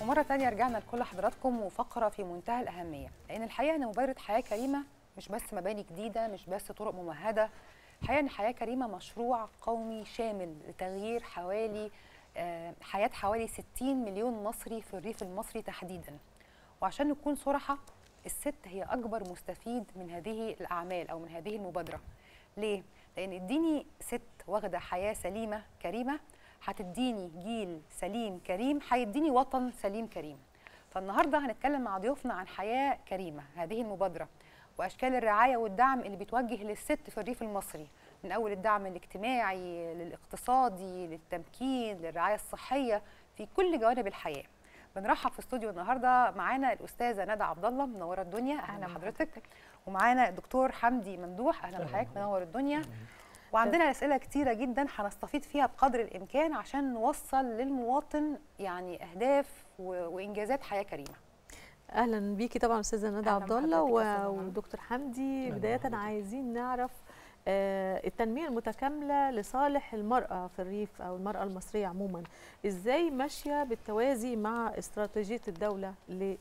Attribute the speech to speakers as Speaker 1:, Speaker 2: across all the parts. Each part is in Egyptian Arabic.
Speaker 1: ومرة تانية رجعنا لكل حضراتكم وفقرة في منتهى الأهمية لأن الحقيقة أن مبادرة حياة كريمة مش بس مباني جديدة مش بس طرق ممهدة الحقيقة أن حياة كريمة مشروع قومي شامل لتغيير حوالي آه، حياة حوالي 60 مليون مصري في الريف المصري تحديدا وعشان نكون صراحة الست هي أكبر مستفيد من هذه الأعمال أو من هذه المبادرة ليه؟ لأن اديني ست واخدة حياة سليمة كريمة هتديني جيل سليم كريم هيديني وطن سليم كريم فالنهارده هنتكلم مع ضيوفنا عن حياه كريمه هذه المبادره واشكال الرعايه والدعم اللي بيتوجه للست في الريف المصري من اول الدعم الاجتماعي للاقتصادي للتمكين للرعايه الصحيه في كل جوانب الحياه بنرحب في استوديو النهارده معانا الاستاذه ندى عبد الله منوره الدنيا اهلا بحضرتك ومعانا الدكتور حمدي ممدوح اهلا بحضرتك منور الدنيا وعندنا اسئله كتيره جدا هنستفيد فيها بقدر الامكان عشان نوصل للمواطن يعني اهداف و- وانجازات حياه كريمه
Speaker 2: اهلا بيكي طبعا استاذه ندى
Speaker 1: أهلاً
Speaker 2: عبد الله
Speaker 1: بحضرتك يا
Speaker 2: و-
Speaker 1: أستاذة ندى.
Speaker 2: ودكتور حمدي
Speaker 3: أهلاً
Speaker 2: بدايه
Speaker 3: بحضرتك.
Speaker 2: عايزين نعرف آه، التنميه المتكامله لصالح المراه في الريف او المراه المصريه عموما ازاي ماشيه بالتوازي مع استراتيجيه الدوله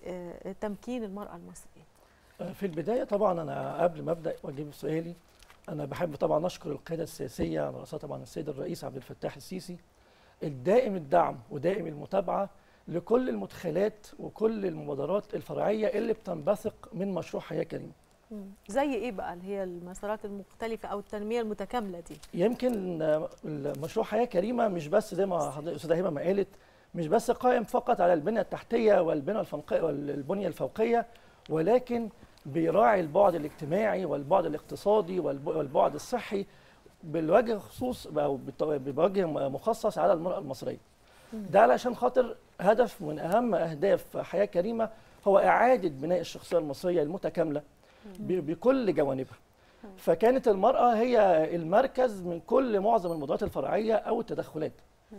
Speaker 2: لتمكين المراه المصريه
Speaker 3: في البداية طبعا أنا قبل ما أبدأ وأجيب سؤالي أنا بحب طبعا أشكر القيادة السياسية على رأسها طبعا السيد الرئيس عبد الفتاح السيسي الدائم الدعم ودائم المتابعة لكل المدخلات وكل المبادرات الفرعية اللي بتنبثق من مشروع حياة كريمة
Speaker 2: زي ايه بقى اللي هي المسارات المختلفه او التنميه المتكامله دي
Speaker 3: يمكن آه، المشروع حياة كريمة مش بس زي ما حضرتك الأستاذة هبة ما قالت مش بس قائم فقط على البنية التحتية والبنية الفوقية والبنية الفوقية ولكن بيراعي البعد الاجتماعي والبعد الاقتصادي والب- والبعد الصحي بالوجه خصوص او بالت- بوجه مخصص على المرأة المصرية ده علشان خاطر هدف من أهم أهداف حياة كريمة هو إعادة بناء الشخصية المصرية المتكاملة ب- بكل جوانبها فكانت المرأة هي المركز من كل معظم المبادرات الفرعية أو التدخلات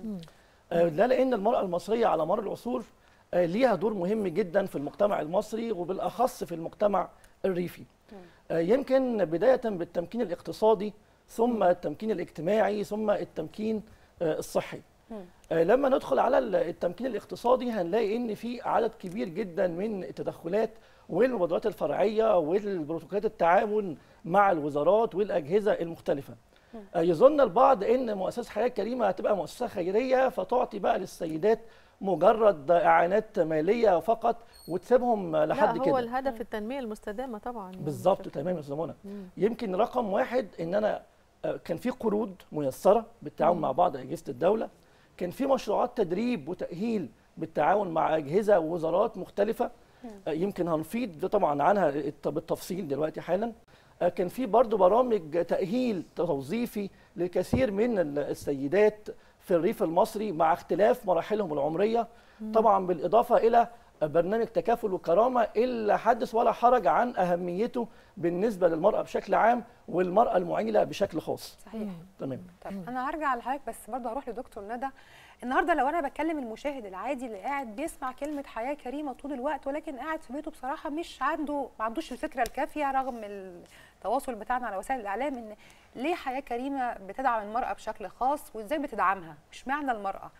Speaker 3: آه، ده لأن المرأة المصرية على مر العصور آه، ليها دور مهم جدا في المجتمع المصري وبالأخص في المجتمع الريفي آه، يمكن بداية بالتمكين الاقتصادي ثم التمكين الاجتماعي ثم التمكين آه، الصحي آه، لما ندخل على ال- التمكين الاقتصادي هنلاقي ان في عدد كبير جدا من التدخلات والمبادرات الفرعيه والبروتوكولات التعاون مع الوزارات والاجهزه المختلفه. آه، يظن البعض ان مؤسسه حياه كريمه هتبقى مؤسسه خيريه فتعطي بقى للسيدات مجرد اعانات ماليه فقط وتسيبهم
Speaker 2: لا
Speaker 3: لحد
Speaker 2: هو
Speaker 3: كده.
Speaker 2: الهدف التنميه المستدامه طبعا
Speaker 3: بالظبط
Speaker 2: بشكل-
Speaker 3: تمام يا استاذه منى
Speaker 2: مم.
Speaker 3: يمكن رقم واحد ان انا آه، كان في قروض ميسره بالتعاون مع بعض اجهزه الدوله كان في مشروعات تدريب وتاهيل بالتعاون مع اجهزه ووزارات مختلفه آه، يمكن هنفيد ده طبعا عنها الت- بالتفصيل دلوقتي حالا آه، كان في برضو برامج تاهيل توظيفي للكثير من ال- السيدات في الريف المصري مع اختلاف مراحلهم العمريه طبعا بالاضافه الى برنامج تكافل وكرامه الا حدث ولا حرج عن اهميته بالنسبه للمراه بشكل عام والمراه المعيله بشكل خاص
Speaker 1: صحيح
Speaker 3: تمام
Speaker 1: طيب انا هرجع لحضرتك بس برضه هروح لدكتور ندى النهارده لو انا بكلم المشاهد العادي اللي قاعد بيسمع كلمه حياه كريمه طول الوقت ولكن قاعد في بيته بصراحه مش عنده ما عندوش الفكره الكافيه رغم التواصل بتاعنا على وسائل الاعلام ان ليه حياه كريمه بتدعم المراه بشكل خاص وازاي بتدعمها مش معنى المراه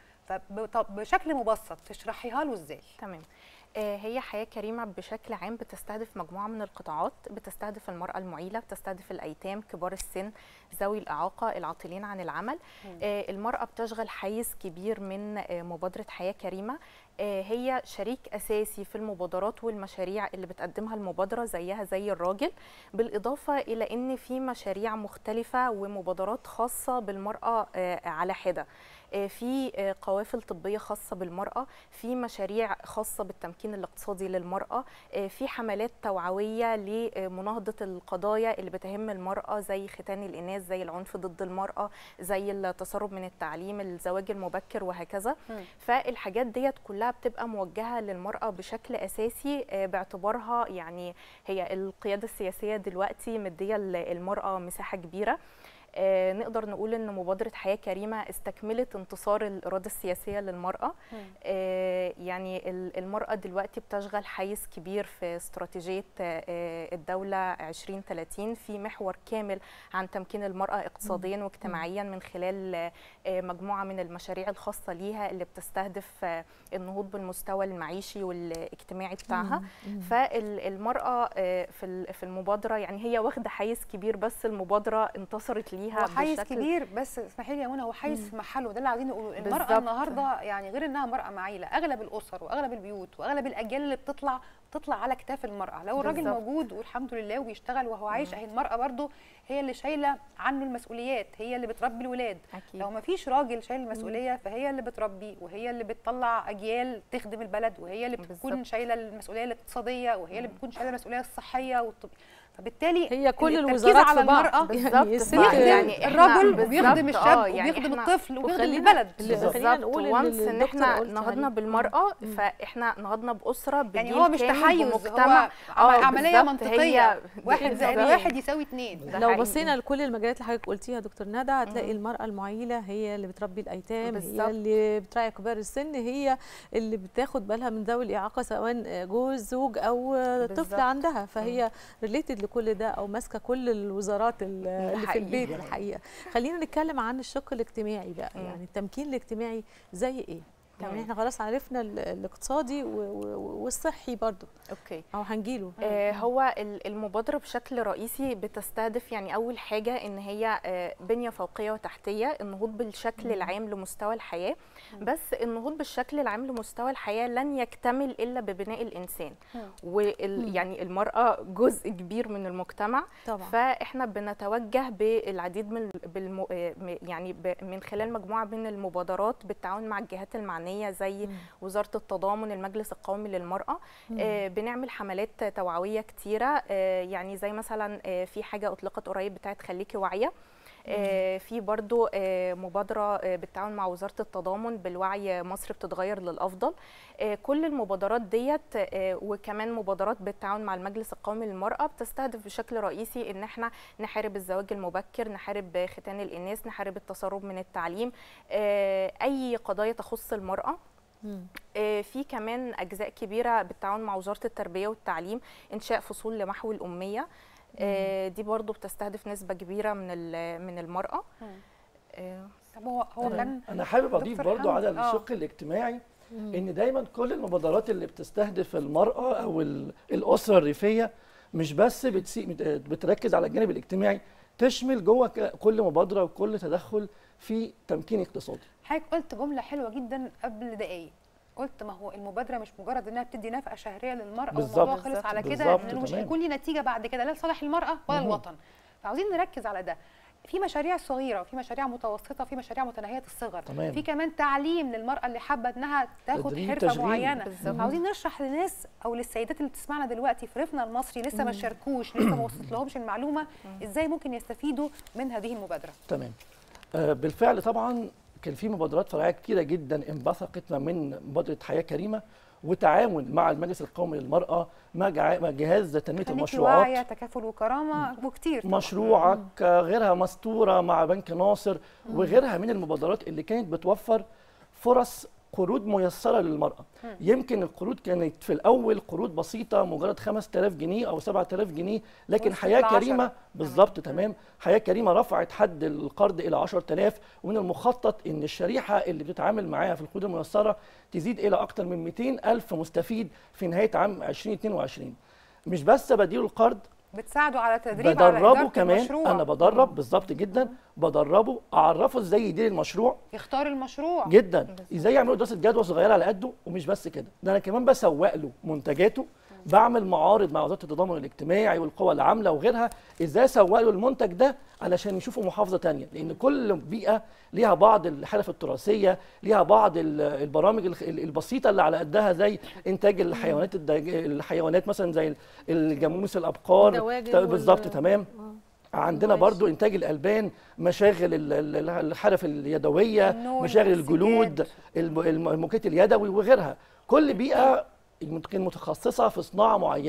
Speaker 1: فبشكل مبسط تشرحيها له ازاي
Speaker 4: تمام آه، هي حياة كريمة بشكل عام بتستهدف مجموعة من القطاعات بتستهدف المرأة المعيلة بتستهدف الأيتام كبار السن ذوي الإعاقة العاطلين عن العمل آه، المرأة بتشغل حيز كبير من آه، مبادرة حياة كريمة آه، هي شريك أساسي في المبادرات والمشاريع اللي بتقدمها المبادرة زيها زي الراجل بالإضافة إلى أن في مشاريع مختلفة ومبادرات خاصة بالمرأة آه، على حدة آه، في آه، قوافل طبية خاصة بالمرأة في مشاريع خاصة بالتمكين الاقتصادي للمرأة آه، في حملات توعوية لمناهضة القضايا اللي بتهم المرأة زي ختان الإناث زي العنف ضد المرأة زي التسرب من التعليم الزواج المبكر وهكذا
Speaker 1: مم.
Speaker 4: فالحاجات ديت كلها بتبقى موجهة للمرأة بشكل أساسي آه، باعتبارها يعني هي القيادة السياسية دلوقتي مدية المرأة مساحة كبيرة آه، نقدر نقول ان مبادره حياه كريمه استكملت انتصار الاراده السياسيه للمراه آه، يعني ال- المراه دلوقتي بتشغل حيز كبير في استراتيجيه آه، الدوله 2030 في محور كامل عن تمكين المراه اقتصاديا واجتماعيا من خلال آه، مجموعه من المشاريع الخاصه ليها اللي بتستهدف آه، النهوض بالمستوى المعيشي والاجتماعي بتاعها فالمراه في ال- في المبادره يعني هي واخده حيز كبير بس المبادره انتصرت ليها
Speaker 1: هو حيز
Speaker 4: بشكل
Speaker 1: كبير بس اسمحي لي يا منى هو حيز في محله ده اللي عايزين نقوله المراه
Speaker 4: بالظبط.
Speaker 1: النهارده يعني غير انها مراه معيله اغلب الاسر واغلب البيوت واغلب الاجيال اللي بتطلع بتطلع على كتاف المراه لو الراجل
Speaker 4: بالظبط.
Speaker 1: موجود والحمد لله وبيشتغل وهو عايش اهي المراه برضو هي اللي شايله عنه المسؤوليات هي اللي بتربي الولاد
Speaker 4: اكيد
Speaker 1: لو ما فيش راجل شايل المسؤوليه فهي اللي بتربي وهي اللي بتطلع اجيال تخدم البلد وهي اللي بتكون
Speaker 4: بالظبط.
Speaker 1: شايله المسؤوليه الاقتصاديه وهي اللي بتكون شايله المسؤوليه الصحيه والطب فبالتالي
Speaker 2: هي كل
Speaker 1: التركيز
Speaker 2: الوزارات
Speaker 1: على
Speaker 2: في بعض.
Speaker 1: المراه
Speaker 4: بالظبط
Speaker 2: يعني
Speaker 4: ف-
Speaker 2: الست-
Speaker 1: بيخدم
Speaker 4: إحنا
Speaker 1: الرجل
Speaker 4: بالظبط،
Speaker 1: وبيخدم
Speaker 4: آه،
Speaker 1: الشاب
Speaker 4: يعني
Speaker 1: وبيخدم
Speaker 4: إحنا-
Speaker 1: الطفل وبيخدم
Speaker 2: وخلينا-
Speaker 1: البلد
Speaker 2: اللي- خلينا
Speaker 4: بالظبط
Speaker 2: نقول إن
Speaker 4: وانس ان
Speaker 2: الدكتور
Speaker 4: احنا
Speaker 2: قلت
Speaker 4: نهضنا
Speaker 2: عليه.
Speaker 4: بالمراه
Speaker 2: مم.
Speaker 4: فاحنا نهضنا باسره
Speaker 1: يعني
Speaker 4: بجيل
Speaker 1: هو مش
Speaker 4: كامل
Speaker 1: تحيز
Speaker 4: بمجتمع
Speaker 1: هو
Speaker 4: آه،
Speaker 1: عمليه
Speaker 4: بالظبط،
Speaker 1: منطقيه
Speaker 4: هي
Speaker 1: واحد زائد
Speaker 4: بالظبط.
Speaker 1: واحد يساوي اتنين
Speaker 4: ده
Speaker 2: لو
Speaker 4: حقيقي.
Speaker 2: بصينا لكل المجالات اللي حضرتك قلتيها دكتور ندى هتلاقي
Speaker 4: مم.
Speaker 2: المراه المعيله هي اللي بتربي الايتام هي
Speaker 4: بالظبط.
Speaker 2: اللي بتراعي كبار السن هي اللي بتاخد بالها من ذوي الاعاقه سواء جوز زوج او
Speaker 4: بالظبط.
Speaker 2: طفل عندها فهي ريليتد لكل ده او ماسكه كل الوزارات ال- اللي في
Speaker 4: حقيقي.
Speaker 2: البيت الحقيقه خلينا نتكلم عن الشق الاجتماعي بقى
Speaker 4: مم.
Speaker 2: يعني التمكين الاجتماعي زي ايه يعني
Speaker 4: تمام.
Speaker 2: احنا خلاص عرفنا ال- الاقتصادي و- و- والصحي برضو
Speaker 4: اوكي
Speaker 2: او هنجيله
Speaker 4: آه، هو ال- المبادرة بشكل رئيسي بتستهدف يعني أول حاجة إن هي آه، بنية فوقية وتحتية النهوض بالشكل العام لمستوى الحياة بس النهوض بالشكل العام لمستوى الحياة لن يكتمل إلا ببناء الإنسان وال يعني المرأة جزء كبير من المجتمع
Speaker 2: طبعا
Speaker 4: فاحنا بنتوجه بالعديد من بالم... آه، م- يعني ب... من خلال مجموعه من المبادرات بالتعاون مع الجهات المعنيه زي
Speaker 2: مم.
Speaker 4: وزاره التضامن المجلس القومي للمراه
Speaker 2: مم.
Speaker 4: آه بنعمل حملات توعويه كتيره آه يعني زي مثلا آه في حاجه اطلقت قريب بتاعت خليكي واعيه آه، في برضو آه، مبادرة آه، بالتعاون مع وزارة التضامن بالوعي مصر بتتغير للأفضل آه، كل المبادرات ديت آه، وكمان مبادرات بالتعاون مع المجلس القومي للمرأة بتستهدف بشكل رئيسي إن احنا نحارب الزواج المبكر نحارب ختان الإناث نحارب التسرب من التعليم آه، أي قضايا تخص المرأة
Speaker 2: مم.
Speaker 4: آه، في كمان اجزاء كبيره بالتعاون مع وزاره التربيه والتعليم انشاء فصول لمحو الاميه آه، دي برضو بتستهدف نسبه كبيره من ال- من المراه آه،
Speaker 1: طب هو هو
Speaker 3: أنا-
Speaker 1: كان
Speaker 3: انا حابب اضيف
Speaker 1: دكتور
Speaker 3: برضو على
Speaker 1: حمدي، آه.
Speaker 3: الشق الاجتماعي
Speaker 2: مم.
Speaker 3: ان دايما كل المبادرات اللي بتستهدف المراه او ال- الاسره الريفيه مش بس بتسي... بت- بتركز على الجانب الاجتماعي تشمل جوه ك- كل مبادره وكل تدخل في تمكين اقتصادي
Speaker 1: حضرتك قلت جمله حلوه جدا قبل دقايق قلت ما هو المبادره مش مجرد انها بتدي نفقه شهريه للمراه
Speaker 3: بالظبط.
Speaker 1: والموضوع خلص
Speaker 4: بالظبط.
Speaker 1: على كده
Speaker 3: بالظبط،
Speaker 1: لانه مش
Speaker 3: تمام.
Speaker 1: هيكون ليه نتيجه بعد كده لا لصالح المراه ولا
Speaker 3: مهم.
Speaker 1: الوطن فعاوزين نركز على ده في مشاريع صغيره وفي مشاريع متوسطه وفي مشاريع متناهيه الصغر
Speaker 3: تمام.
Speaker 1: في كمان تعليم للمراه اللي حابه انها تاخد
Speaker 3: تدريب،
Speaker 1: حرفه
Speaker 3: تشغيل.
Speaker 1: معينه
Speaker 4: بالظبط.
Speaker 1: عاوزين نشرح للناس او للسيدات اللي بتسمعنا دلوقتي في ريفنا المصري لسه ما شاركوش لسه ما وصلت لهمش المعلومه ازاي ممكن يستفيدوا من هذه المبادره
Speaker 3: تمام آه، بالفعل طبعا كان في مبادرات فرعيه كتيره جدا انبثقت ما من مبادره حياه كريمه وتعاون مع المجلس القومي للمراه مع جع- مع جهاز تنميه
Speaker 1: خليكي
Speaker 3: المشروعات
Speaker 1: واعيه تكافل وكرامه وكتير طبعاً.
Speaker 3: مشروعك آه، غيرها مستوره مع بنك ناصر وغيرها من المبادرات اللي كانت بتوفر فرص قروض ميسره للمراه
Speaker 1: مم.
Speaker 3: يمكن القروض كانت في الاول قروض بسيطه مجرد 5000 جنيه او 7000 جنيه لكن
Speaker 1: وصلت
Speaker 3: حياه
Speaker 1: لعشرة.
Speaker 3: كريمه بالظبط تمام حياه كريمه رفعت حد القرض الى 10000 ومن المخطط ان الشريحه اللي بتتعامل معاها في القروض الميسره تزيد الى اكثر من 200 الف مستفيد في نهايه عام 2022 مش بس بديله القرض
Speaker 1: بتساعدوا على تدريب على
Speaker 3: بدربه
Speaker 1: إدارة
Speaker 3: كمان
Speaker 1: المشروع.
Speaker 3: انا بدرب بالظبط جدا بدربه اعرفه ازاي يدير المشروع
Speaker 1: يختار المشروع
Speaker 3: جدا ازاي يعملوا دراسه جدوى صغيره على قده ومش بس كده ده انا كمان بسوق له منتجاته بعمل معارض مع وزاره التضامن الاجتماعي والقوى العامله وغيرها ازاي اسوق له المنتج ده علشان يشوفوا محافظه تانية لان كل بيئه ليها بعض الحرف التراثيه ليها بعض ال- البرامج الخ- البسيطه اللي على قدها زي انتاج الحيوانات الدج... الحيوانات مثلا زي الجاموس الابقار
Speaker 2: الدواجن
Speaker 3: ت- بالظبط
Speaker 2: وال-
Speaker 3: تمام
Speaker 2: آه.
Speaker 3: عندنا
Speaker 2: كويس.
Speaker 3: برضو انتاج الالبان مشاغل ال- ال- الحرف اليدويه
Speaker 1: النون
Speaker 3: مشاغل
Speaker 1: والسجاد.
Speaker 3: الجلود الم- الم- الموكيت اليدوي وغيرها كل بيئه يمكن متخصصه في صناعه معينه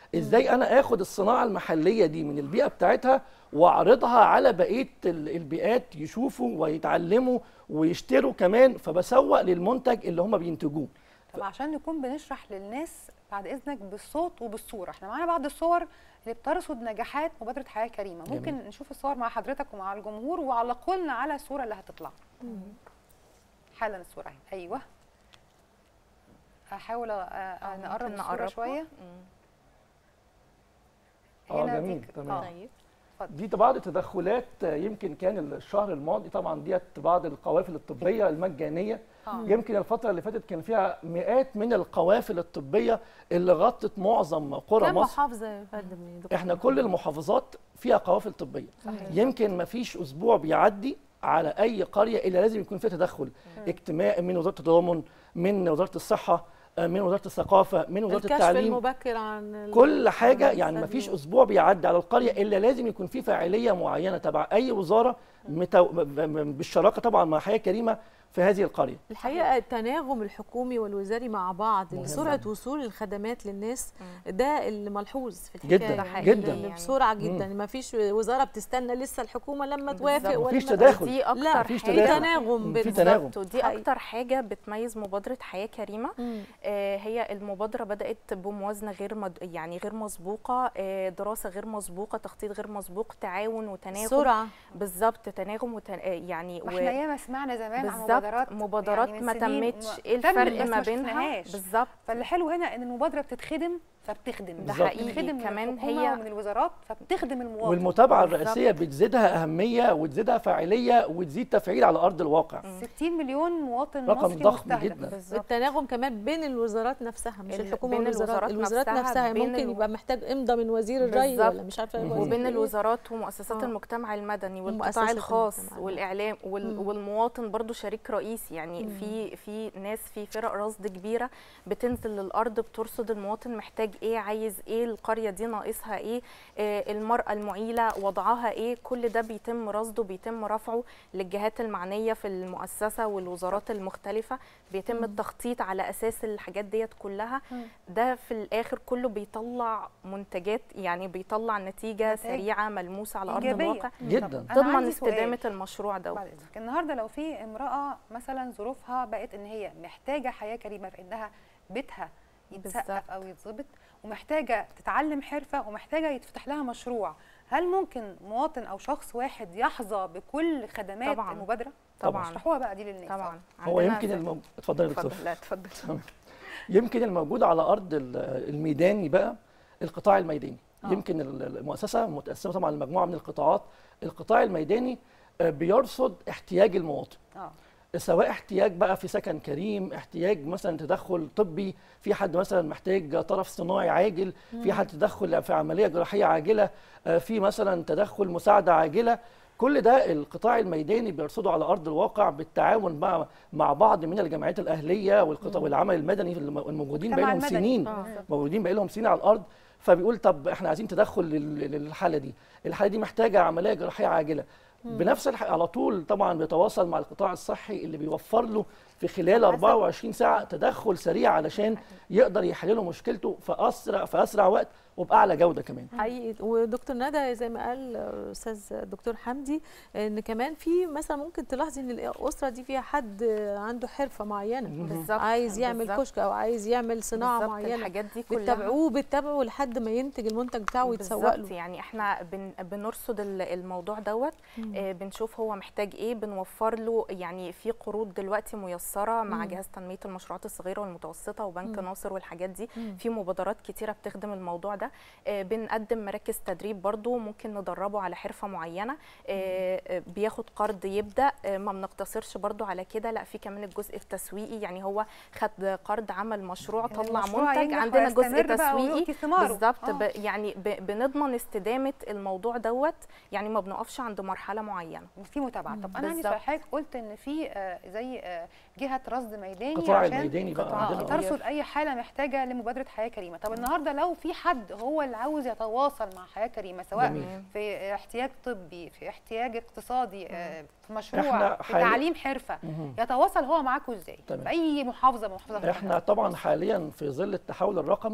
Speaker 3: ازاي انا اخد الصناعه المحليه دي من البيئه بتاعتها واعرضها على بقيه ال- البيئات يشوفوا ويتعلموا ويشتروا كمان فبسوق للمنتج اللي هم بينتجوه
Speaker 1: طب عشان نكون بنشرح للناس بعد اذنك بالصوت وبالصوره احنا معانا بعض الصور اللي بترصد نجاحات مبادره حياه كريمه
Speaker 3: جميل.
Speaker 1: ممكن نشوف الصور مع حضرتك ومع الجمهور وعلقوا لنا على الصوره اللي هتطلع حالا الصوره اهي ايوه هحاول أ- أ- نقرب الصوره
Speaker 4: نقربها.
Speaker 1: شويه
Speaker 4: مم.
Speaker 3: اه
Speaker 1: هنا
Speaker 3: جميل
Speaker 1: ديك-
Speaker 3: تمام
Speaker 1: آه.
Speaker 4: طيب
Speaker 3: دي بعض التدخلات آه، يمكن كان الشهر الماضي طبعا ديت بعض القوافل الطبيه المجانيه
Speaker 1: آه.
Speaker 3: يمكن الفتره اللي فاتت كان فيها مئات من القوافل الطبيه اللي غطت معظم قرى
Speaker 2: كم
Speaker 3: مصر
Speaker 2: محافظه يا فندم يا دكتور
Speaker 3: احنا كل المحافظات فيها قوافل طبيه
Speaker 1: صحيح.
Speaker 3: يمكن ما فيش اسبوع بيعدي على اي قريه الا لازم يكون فيها تدخل اجتماعي من وزاره التضامن من وزاره الصحه آه، من وزاره الثقافه من وزاره
Speaker 2: الكشف
Speaker 3: التعليم
Speaker 2: المبكر عن ال-
Speaker 3: كل حاجه
Speaker 2: عن
Speaker 3: يعني ما
Speaker 2: الثدي
Speaker 3: فيش اسبوع بيعدي على القريه الا لازم يكون في فاعليه معينه تبع اي وزاره متو... ب- ب- بالشراكه طبعا مع حياه كريمه في هذه القريه
Speaker 2: الحقيقه التناغم الحكومي والوزاري مع بعض
Speaker 3: مهم.
Speaker 2: لسرعه وصول الخدمات للناس ده اللي ملحوظ في
Speaker 3: جداً،
Speaker 2: الحكايه
Speaker 4: ده
Speaker 2: يعني
Speaker 4: حقيقي
Speaker 3: جداً.
Speaker 2: اللي
Speaker 4: يعني.
Speaker 2: بسرعه جدا
Speaker 3: مم.
Speaker 2: ما فيش وزاره بتستنى لسه الحكومه لما توافق
Speaker 4: بالظبط.
Speaker 2: ولا
Speaker 3: مفيش
Speaker 2: ما-
Speaker 3: تداخل.
Speaker 4: دي اكتر
Speaker 2: لا
Speaker 3: مفيش
Speaker 2: في
Speaker 4: حاجه
Speaker 3: تداخل.
Speaker 2: تناغم
Speaker 3: مم،
Speaker 2: بين
Speaker 3: في تناغم.
Speaker 4: بالظبط ودي
Speaker 2: حقيقي.
Speaker 4: اكتر حاجه بتميز مبادره حياه كريمه
Speaker 2: مم.
Speaker 4: آه، هي المبادرة بدأت بموازنة غير مد... يعني غير مسبوقة آه، دراسة غير مسبوقة تخطيط غير مسبوق تعاون وتناغم
Speaker 2: سرعه
Speaker 4: بالظبط تناغم وتن... آه، يعني
Speaker 1: ما احنا ياما سمعنا زمان عن
Speaker 4: بالظبط
Speaker 1: مبادرات
Speaker 4: مبادرات
Speaker 1: يعني من
Speaker 4: ما
Speaker 1: سنين
Speaker 4: تمتش
Speaker 1: ما-
Speaker 4: ايه
Speaker 1: تمت
Speaker 4: الفرق
Speaker 1: بس
Speaker 4: ما
Speaker 1: ما
Speaker 4: بينها
Speaker 1: شفناهاش.
Speaker 4: بالظبط
Speaker 1: فالحلو هنا ان المبادره بتتخدم فبتخدم
Speaker 4: ده
Speaker 3: بالظبط.
Speaker 4: حقيقي
Speaker 1: بتخدم من
Speaker 4: كمان
Speaker 1: الحكومة
Speaker 4: هي
Speaker 1: ومن الوزارات فبتخدم المواطن
Speaker 3: والمتابعه
Speaker 4: بالظبط.
Speaker 3: الرئيسيه بتزيدها اهميه وتزيدها فاعليه وتزيد تفعيل على ارض الواقع
Speaker 1: 60 مليون مواطن
Speaker 3: رقم
Speaker 1: مصري
Speaker 3: ضخم
Speaker 1: مستهدف
Speaker 3: جدا.
Speaker 4: بالظبط
Speaker 2: التناغم كمان بين الوزارات نفسها مش
Speaker 4: ال-
Speaker 2: الحكومه
Speaker 4: بين
Speaker 2: والوزارات
Speaker 4: الوزارات
Speaker 2: الوزارات
Speaker 4: نفسها،
Speaker 2: نفسها
Speaker 4: بين
Speaker 2: ممكن
Speaker 4: الو-
Speaker 2: يبقى محتاج امضى من وزير الري
Speaker 4: بالظبط.
Speaker 2: ولا مش عارفه
Speaker 3: مهم.
Speaker 2: وزير
Speaker 4: وبين
Speaker 2: إيه.
Speaker 4: الوزارات ومؤسسات
Speaker 2: آه.
Speaker 4: المجتمع المدني والقطاع
Speaker 2: ومؤسسات
Speaker 4: الخاص
Speaker 2: المجتمع المدني.
Speaker 4: والاعلام وال...
Speaker 2: مم.
Speaker 4: والمواطن برضو شريك رئيسي يعني
Speaker 2: مم.
Speaker 4: في في ناس في فرق رصد كبيره بتنزل للارض بترصد المواطن محتاج ايه عايز ايه القريه دي ناقصها ايه آه المراه المعيله وضعها ايه كل ده بيتم رصده بيتم رفعه للجهات المعنيه في المؤسسه والوزارات المختلفه بيتم
Speaker 2: مم.
Speaker 4: التخطيط على اساس الحاجات ديت كلها
Speaker 1: مم.
Speaker 4: ده في الاخر كله بيطلع منتجات يعني بيطلع نتيجه
Speaker 1: نتائج
Speaker 4: سريعه ملموسه على ارض
Speaker 1: إيجابية.
Speaker 4: الواقع
Speaker 3: جدا
Speaker 1: أنا
Speaker 4: تضمن
Speaker 1: عندي سؤال.
Speaker 4: استدامه المشروع ده
Speaker 1: بعد اذنك النهارده لو في امراه مثلا ظروفها بقت ان هي محتاجه حياه كريمه في انها بيتها يتسقف
Speaker 4: بالظبط.
Speaker 1: او يتظبط ومحتاجه تتعلم حرفه ومحتاجه يتفتح لها مشروع هل ممكن مواطن او شخص واحد يحظى بكل خدمات
Speaker 4: طبعاً.
Speaker 1: المبادره
Speaker 4: طبعا
Speaker 1: اشرحوها بقى دي للناس
Speaker 4: طبعا
Speaker 3: هو
Speaker 4: عندنا
Speaker 3: يمكن
Speaker 4: في-
Speaker 3: المو... اتفضل يا دكتور
Speaker 4: اتفضل لا اتفضل
Speaker 3: يمكن الموجود على ارض ال- الميداني بقى القطاع الميداني
Speaker 1: آه.
Speaker 3: يمكن ال- المؤسسه متقسمه طبعا لمجموعه من القطاعات القطاع الميداني آه، بيرصد احتياج المواطن
Speaker 1: اه
Speaker 3: سواء احتياج بقى في سكن كريم احتياج مثلا تدخل طبي في حد مثلا محتاج طرف صناعي عاجل في حد تدخل في عمليه جراحيه عاجله آه، في مثلا تدخل مساعده عاجله كل ده القطاع الميداني بيرصده على ارض الواقع بالتعاون مع مع بعض من الجمعيات الاهليه والقطاع والعمل المدني الم- الموجودين
Speaker 1: المجتمع
Speaker 3: بقالهم
Speaker 1: المدني.
Speaker 3: سنين
Speaker 1: آه.
Speaker 3: موجودين بقالهم سنين على الارض فبيقول طب احنا عايزين تدخل لل- للحاله دي الحاله دي محتاجه عمليه جراحيه عاجله بنفس الح... على طول طبعا بيتواصل مع القطاع الصحي اللي بيوفر له في خلال 24 ساعه تدخل سريع علشان يقدر يحل له مشكلته في اسرع في اسرع وقت وباعلى جوده كمان
Speaker 2: حقيقي ودكتور ندى زي ما قال استاذ دكتور حمدي ان كمان في مثلا ممكن تلاحظي ان الاسره دي فيها حد عنده حرفه معينه
Speaker 4: بالظبط
Speaker 2: عايز يعمل
Speaker 4: بالظبط.
Speaker 2: كشك او عايز يعمل صناعه
Speaker 4: بالظبط،
Speaker 2: معينه
Speaker 4: الحاجات دي كلها
Speaker 2: بتتابعوه بتتابعوا لحد ما ينتج المنتج بتاعه ويتسوق
Speaker 4: بالظبط
Speaker 2: له
Speaker 4: يعني احنا بن بنرصد ال- الموضوع دوت
Speaker 2: مم.
Speaker 4: آه، بنشوف هو محتاج ايه بنوفر له يعني في قروض دلوقتي ميسره مع
Speaker 2: مم.
Speaker 4: جهاز تنميه المشروعات الصغيره والمتوسطه وبنك
Speaker 2: مم.
Speaker 4: ناصر والحاجات دي
Speaker 2: مم.
Speaker 4: في مبادرات كتيره بتخدم الموضوع ده آه، بنقدم مراكز تدريب برضو ممكن ندربه على حرفه معينه آه، آه، بياخد قرض يبدا آه، ما بنقتصرش برضو على كده لا في كمان الجزء التسويقي يعني هو خد قرض عمل مشروع
Speaker 1: يعني
Speaker 4: طلع
Speaker 1: المشروع
Speaker 4: منتج
Speaker 1: ينجح
Speaker 4: عندنا جزء
Speaker 1: ويستمر بقى
Speaker 4: تسويقي
Speaker 1: ويؤتي ثماره.
Speaker 4: بالظبط
Speaker 1: آه.
Speaker 4: ب- يعني ب- بنضمن استدامه الموضوع دوت يعني ما بنقفش عند مرحله معينه
Speaker 1: في متابعه طب انا عندي
Speaker 4: بالظبط.
Speaker 1: سؤال حضرتك قلت ان في آه، زي آه، جهه رصد ميداني
Speaker 3: القطاع
Speaker 1: عشان
Speaker 3: الميداني بقى
Speaker 4: قطاع
Speaker 1: آه،
Speaker 3: عندنا
Speaker 4: كتير.
Speaker 1: ترصد اي حاله محتاجه لمبادره حياه كريمه طب النهارده لو في حد هو اللي عاوز يتواصل مع حياه كريمه سواء
Speaker 3: جميل.
Speaker 1: في احتياج طبي في احتياج اقتصادي آه، في مشروع
Speaker 3: إحنا
Speaker 1: في
Speaker 3: حاليا-
Speaker 1: تعليم حرفه
Speaker 3: مهم.
Speaker 1: يتواصل هو معاكم ازاي
Speaker 3: تمام.
Speaker 1: في اي محافظه من محافظات
Speaker 3: احنا طبعا حاليا في ظل التحول الرقمي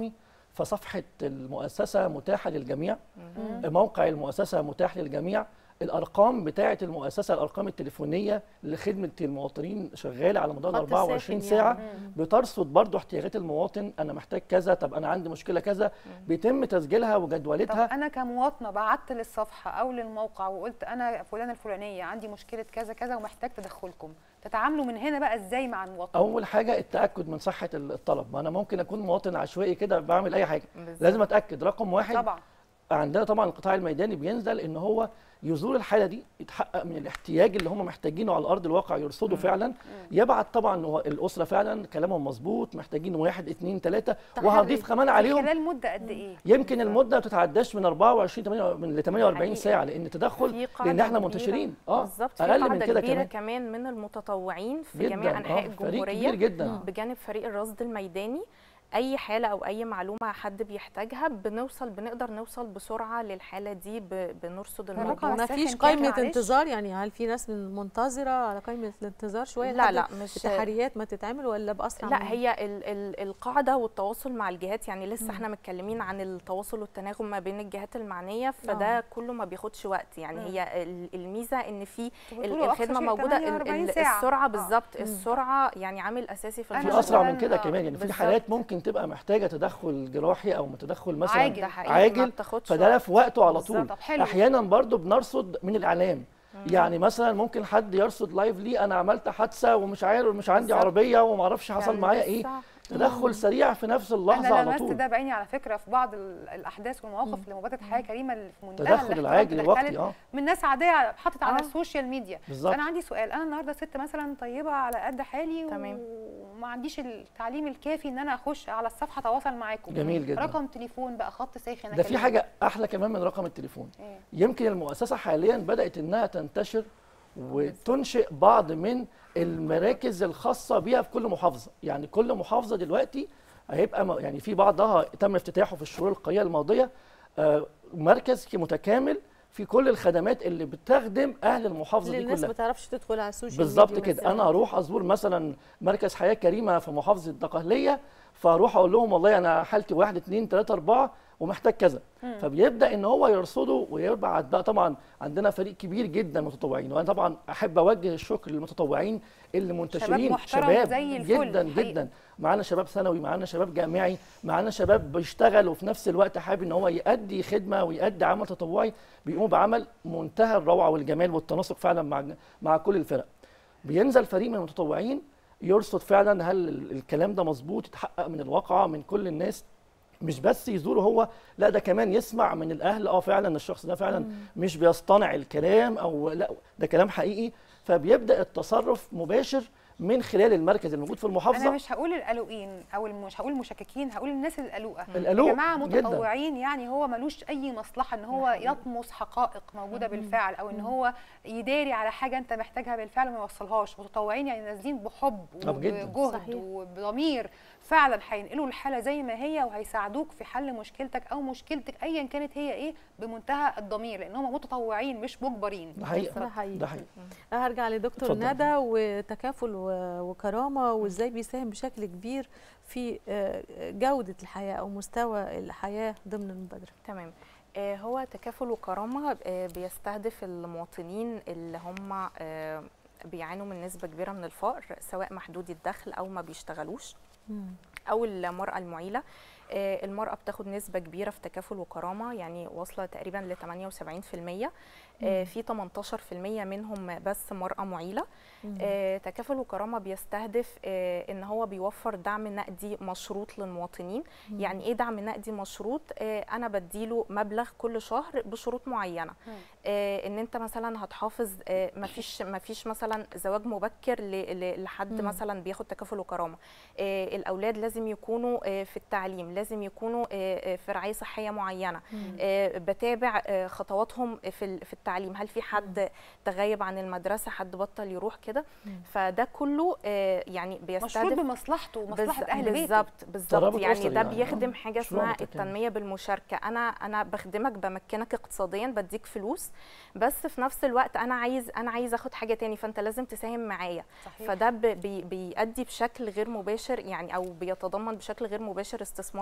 Speaker 3: فصفحه المؤسسه متاحه للجميع
Speaker 1: مم.
Speaker 3: موقع المؤسسه متاح للجميع الارقام بتاعه المؤسسه الارقام التليفونيه لخدمه المواطنين شغاله على مدار
Speaker 2: خط
Speaker 3: 24
Speaker 2: ساخن
Speaker 3: ساعه
Speaker 1: مم.
Speaker 3: بترصد برضو احتياجات المواطن انا محتاج كذا طب انا عندي مشكله كذا بيتم تسجيلها
Speaker 1: طب
Speaker 3: وجدولتها
Speaker 1: انا كمواطنه بعت للصفحه او للموقع وقلت انا فلانه الفلانيه عندي مشكله كذا كذا ومحتاج تدخلكم تتعاملوا من هنا بقى ازاي مع المواطن
Speaker 3: اول حاجه التاكد من صحه الطلب ما انا ممكن اكون مواطن عشوائي كده بعمل اي حاجه
Speaker 4: بالظبط.
Speaker 3: لازم اتاكد رقم واحد
Speaker 1: طبعا
Speaker 3: عندنا طبعا القطاع الميداني بينزل ان هو يزور الحاله دي يتحقق من الاحتياج اللي هم محتاجينه على ارض الواقع يرصده فعلا يبعت طبعا هو الاسره فعلا كلامهم مظبوط محتاجين واحد اثنين ثلاثه
Speaker 2: تحري.
Speaker 3: وهضيف كمان عليهم
Speaker 1: خلال مده قد ايه
Speaker 3: يمكن المده ما تتعداش من 24 8 من ل 48
Speaker 4: حقيقي.
Speaker 3: ساعه لان تدخل
Speaker 4: في قاعدة
Speaker 3: لان احنا
Speaker 4: كبيرة.
Speaker 3: منتشرين اه
Speaker 4: بالظبط في
Speaker 3: اقل من
Speaker 4: قاعده
Speaker 3: كده
Speaker 4: كبيره
Speaker 3: كمان
Speaker 4: كمان من المتطوعين في
Speaker 3: جدا
Speaker 4: جميع انحاء
Speaker 3: آه، فريق
Speaker 4: الجمهوريه
Speaker 3: كبير جدا
Speaker 4: بجانب فريق الرصد الميداني اي حاله او اي معلومه حد بيحتاجها بنوصل بنقدر نوصل بسرعه للحاله دي ب- بنرصد
Speaker 1: الرقم
Speaker 4: الموضوع
Speaker 2: ما
Speaker 1: الساخن
Speaker 2: فيش
Speaker 1: كام
Speaker 2: قائمه
Speaker 1: معلش؟
Speaker 2: انتظار يعني هل في ناس منتظره على قائمه الانتظار شويه
Speaker 4: لا
Speaker 2: لحد
Speaker 4: لا مش
Speaker 2: التحريات ما تتعمل ولا باسرع من-
Speaker 4: لا هي ال ال القاعده والتواصل مع الجهات يعني لسه
Speaker 2: مم.
Speaker 4: احنا متكلمين عن التواصل والتناغم ما بين الجهات المعنيه فده
Speaker 2: آه.
Speaker 4: كله ما بياخدش وقت يعني
Speaker 1: مم.
Speaker 4: هي ال- الميزه ان في
Speaker 1: انتوا
Speaker 4: ال-
Speaker 1: بتقولوا أقصى
Speaker 4: الخدمه
Speaker 1: شيء
Speaker 4: موجوده ال-
Speaker 1: 48
Speaker 4: ال-
Speaker 1: ساعة.
Speaker 4: السرعه
Speaker 1: آه.
Speaker 4: بالظبط
Speaker 2: مم.
Speaker 4: السرعه يعني عامل اساسي في
Speaker 1: أنا
Speaker 3: في
Speaker 4: الموضوع.
Speaker 3: اسرع من
Speaker 1: مثلاً،
Speaker 3: كده
Speaker 1: آه،
Speaker 3: كمان يعني في
Speaker 4: بالظبط.
Speaker 3: حالات ممكن تبقى محتاجه تدخل جراحي او تدخل مثلا
Speaker 1: عاجل.
Speaker 4: ده حقيقي ما
Speaker 3: عاجل
Speaker 4: بتاخدش
Speaker 3: فده
Speaker 4: وقت.
Speaker 3: في وقته على طول
Speaker 1: بالظبط. طب حلو.
Speaker 3: احيانا برضو بنرصد من الاعلام يعني مثلا ممكن حد يرصد لايف لي انا عملت حادثه ومش عارف مش عندي
Speaker 4: بالظبط.
Speaker 3: عربيه وما اعرفش حصل
Speaker 4: كان
Speaker 3: معايا
Speaker 4: لسه-
Speaker 3: ايه تدخل سريع في نفس اللحظه
Speaker 1: انا
Speaker 3: على
Speaker 1: لمست
Speaker 3: طول
Speaker 1: ده بعيني على فكره في بعض ال- الاحداث والمواقف لمبادره حياه كريمه اللي في منتهى
Speaker 3: تدخل
Speaker 1: الاحترام
Speaker 3: العاجل الوقتي
Speaker 1: تدخلت
Speaker 3: اه
Speaker 1: من ناس عاديه حطت على
Speaker 4: آه.
Speaker 1: السوشيال ميديا
Speaker 3: بالظبط
Speaker 1: انا عندي سؤال انا النهارده ست مثلا طيبه على قد حالي
Speaker 4: تمام.
Speaker 1: وما عنديش التعليم الكافي ان انا اخش على الصفحه اتواصل معاكم
Speaker 3: جميل جدا
Speaker 1: رقم تليفون بقى خط ساخن
Speaker 3: ده في
Speaker 1: أكلمك.
Speaker 3: حاجه احلى كمان من رقم التليفون
Speaker 1: إيه؟
Speaker 3: يمكن المؤسسه حاليا بدات انها تنتشر وتنشئ بعض من المراكز الخاصه بيها في كل محافظه يعني كل محافظه دلوقتي هيبقى م- يعني في بعضها تم افتتاحه في الشهور القليله الماضيه آه، مركز متكامل في كل الخدمات اللي بتخدم اهل المحافظه
Speaker 2: اللي
Speaker 3: دي
Speaker 2: الناس
Speaker 3: كلها
Speaker 2: ما تعرفش تدخل على السوشيال
Speaker 3: بالظبط
Speaker 2: ميديا
Speaker 3: كده
Speaker 2: والسلام.
Speaker 3: انا اروح ازور مثلا مركز حياه كريمه في محافظه الدقهليه فاروح اقول لهم والله انا حالتي واحد اتنين تلاته اربعه ومحتاج كذا
Speaker 1: مم.
Speaker 3: فبيبدا ان هو يرصده ويبعت بقى طبعا عندنا فريق كبير جدا متطوعين وانا طبعا احب اوجه الشكر للمتطوعين اللي منتشرين
Speaker 1: محترم زي الفل،
Speaker 3: جدا
Speaker 1: حقيقي.
Speaker 3: جدا معانا شباب ثانوي معانا شباب جامعي معانا شباب بيشتغل وفي نفس الوقت حابب ان هو يؤدي خدمه ويؤدي عمل تطوعي بيقوموا بعمل منتهى الروعه والجمال والتناسق فعلا مع مع كل الفرق بينزل فريق من المتطوعين يرصد فعلا هل ال- الكلام ده مظبوط يتحقق من الواقعه من كل الناس مش بس يزوره هو لا ده كمان يسمع من الاهل اه فعلا الشخص ده فعلا مش بيصطنع الكلام او لا ده كلام حقيقي فبيبدا التصرف مباشر من خلال المركز الموجود في
Speaker 1: انا
Speaker 3: المحافظه
Speaker 1: مش هقول القلقين او الم- مش هقول المشككين هقول الناس القلقه
Speaker 3: القلوق
Speaker 1: يا جماعه
Speaker 3: جداً.
Speaker 1: متطوعين يعني هو ملوش اي مصلحه ان هو يطمس حقائق موجوده بالفعل او ان هو يداري على حاجه انت محتاجها بالفعل وما يوصلهاش متطوعين يعني نازلين بحب
Speaker 3: طب جداً.
Speaker 1: وبجهد
Speaker 2: صحيح.
Speaker 1: وبضمير فعلا هينقلوا الحاله زي ما هي وهيساعدوك في حل مشكلتك او مشكلتك ايا كانت هي ايه بمنتهى الضمير لان هم متطوعين مش مجبرين
Speaker 3: ده حقيقه
Speaker 2: ده حقيقي
Speaker 3: ده حقيقي
Speaker 2: هرجع لدكتور
Speaker 3: اتفضل.
Speaker 2: ندى وتكافل و- وكرامه وازاي بيساهم بشكل كبير في آه، جوده الحياه او مستوى الحياه ضمن المبادره
Speaker 4: تمام آه، هو تكافل وكرامة آه، بيستهدف المواطنين اللي هم آه، بيعانوا من نسبة كبيرة من الفقر سواء محدودي الدخل أو ما بيشتغلوش أو المرأة المعيلة آه، المرأة بتاخد نسبة كبيرة في تكافل وكرامة يعني واصلة تقريبا ل 78% آه، في 18% منهم بس مرأة معيلة آه، تكافل وكرامة بيستهدف آه، ان هو بيوفر دعم نقدي مشروط للمواطنين يعني ايه دعم نقدي مشروط آه، انا بديله مبلغ كل شهر بشروط معينه
Speaker 1: مم.
Speaker 4: آه، ان انت مثلا هتحافظ آه، مفيش مفيش مثلا زواج مبكر ل- ل- لحد
Speaker 2: مم.
Speaker 4: مثلا بياخد تكافل وكرامه آه، الاولاد لازم يكونوا آه، في التعليم لازم يكونوا آه، آه، في رعايه صحيه معينه آه، بتابع آه، خطواتهم في ال- في التعليم هل في حد تغيب عن المدرسه حد بطل يروح كده
Speaker 2: مم.
Speaker 4: فده كله آه، يعني
Speaker 1: مشروط
Speaker 4: بيستهدف
Speaker 1: بمصلحته ومصلحه
Speaker 4: بالز-
Speaker 1: اهل بيته
Speaker 4: بالظبط بالظبط
Speaker 3: ترابط
Speaker 4: يعني
Speaker 3: أسري
Speaker 4: ده
Speaker 3: يعني،
Speaker 4: بيخدم
Speaker 3: آه.
Speaker 4: حاجه
Speaker 3: مشروع
Speaker 4: اسمها
Speaker 3: متكامل.
Speaker 4: التنميه بالمشاركه انا انا بخدمك بمكنك اقتصاديا بديك فلوس بس في نفس الوقت انا عايز انا عايز اخد حاجه تاني فانت لازم تساهم معايا
Speaker 1: صحيح
Speaker 4: فده ب- بي بيؤدي بشكل غير مباشر يعني او بيتضمن بشكل غير مباشر استثمار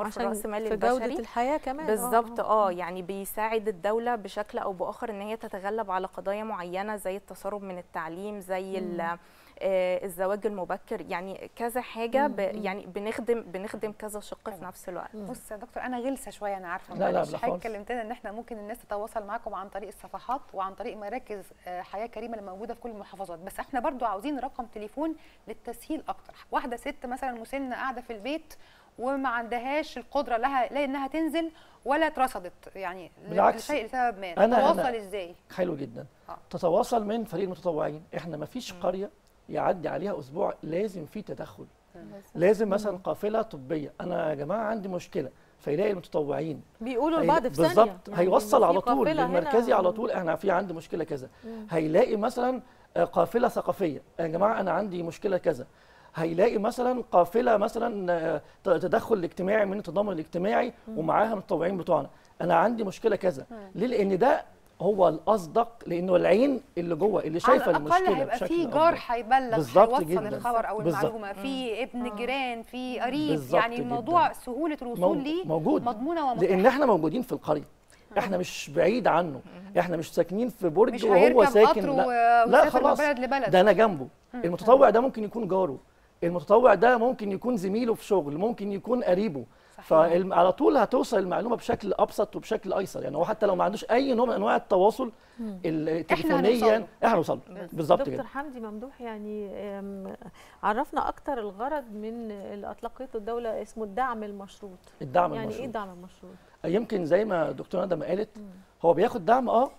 Speaker 4: في راس مال
Speaker 2: في
Speaker 4: البشري
Speaker 2: جوده الحياه كمان آه،
Speaker 4: بالظبط
Speaker 2: آه.
Speaker 4: اه يعني بيساعد الدوله بشكل او باخر ان هي تتغلب على قضايا معينه زي التسرب من التعليم زي ال- آه، الزواج المبكر يعني كذا حاجه ب يعني بنخدم بنخدم كذا شق في نفس الوقت
Speaker 1: بص يا دكتور انا غلسه شويه انا عارفه
Speaker 3: لا، لا،
Speaker 1: معلش.
Speaker 3: لا
Speaker 1: حضرتك
Speaker 3: خالص.
Speaker 1: كلمتنا ان احنا ممكن الناس تتواصل معاكم عن طريق الصفحات وعن طريق مراكز آه، حياه كريمه اللي موجوده في كل المحافظات بس احنا برضو عاوزين رقم تليفون للتسهيل اكتر واحده ست مثلا مسنه قاعده في البيت وما عندهاش القدره لها لا انها تنزل ولا اترصدت يعني ل-
Speaker 3: بالعكس.
Speaker 1: لشيء لسبب ما
Speaker 3: أنا-
Speaker 1: تتواصل
Speaker 3: أنا-
Speaker 1: ازاي
Speaker 3: حلو جدا
Speaker 1: آه.
Speaker 3: تتواصل من فريق المتطوعين احنا ما فيش قريه يعدي عليها اسبوع لازم في تدخل لازم مثلا قافله طبيه انا يا جماعه عندي مشكله فيلاقي المتطوعين
Speaker 2: بيقولوا
Speaker 3: هي-
Speaker 2: لبعض في ثانيه
Speaker 3: بالظبط
Speaker 2: يعني
Speaker 3: هيوصل
Speaker 2: في
Speaker 3: على طول
Speaker 2: قافلة هنا-
Speaker 3: للمركزي على طول احنا في عندي مشكله كذا هيلاقي مثلا آه، قافله ثقافيه يا جماعه انا عندي مشكله كذا هيلاقي مثلا قافله مثلا آه، ت- تدخل اجتماعي من التضامن الاجتماعي ومعاها المتطوعين بتوعنا انا عندي مشكله كذا ليه لان ده هو الاصدق لانه العين اللي جوه اللي شايفه
Speaker 1: على الاقل
Speaker 3: المشكله
Speaker 1: هيبقى
Speaker 3: بشكل
Speaker 1: في
Speaker 3: أفضل.
Speaker 1: جار هيبلغ
Speaker 3: بالظبط
Speaker 1: هيوصل
Speaker 3: جداً.
Speaker 1: الخبر او
Speaker 3: بالظبط.
Speaker 1: المعلومه في ابن جيران في قريب
Speaker 3: بالظبط
Speaker 1: يعني
Speaker 3: جداً.
Speaker 1: الموضوع سهوله الوصول
Speaker 3: مو-
Speaker 1: ليه
Speaker 3: موجود.
Speaker 1: مضمونه ومتاحه
Speaker 3: لان احنا موجودين في القريه احنا مش بعيد عنه احنا مش ساكنين في برج
Speaker 1: مش
Speaker 3: وهو
Speaker 1: هيركب
Speaker 3: ساكن
Speaker 1: قطر
Speaker 3: لا,
Speaker 1: و-
Speaker 3: لا
Speaker 1: ويسافر من
Speaker 3: خلاص
Speaker 1: بلد لبلد
Speaker 3: ده انا جنبه المتطوع ده ممكن يكون جاره المتطوع ده ممكن يكون زميله في شغل ممكن يكون قريبه فعلى طول هتوصل المعلومه بشكل ابسط وبشكل ايسر يعني هو حتى لو ما عندوش اي نوع من انواع التواصل ال- تليفونيا
Speaker 1: هنوصله.
Speaker 3: احنا هنوصل بالظبط
Speaker 2: دكتور
Speaker 3: كده
Speaker 2: حمدي ممدوح يعني أم، عرفنا اكتر الغرض من اللي اطلقته الدوله اسمه الدعم المشروط
Speaker 3: الدعم
Speaker 2: يعني
Speaker 3: المشروط
Speaker 2: ايه الدعم المشروط
Speaker 3: يمكن زي ما الدكتوره ندى ما قالت هو بياخد دعم اه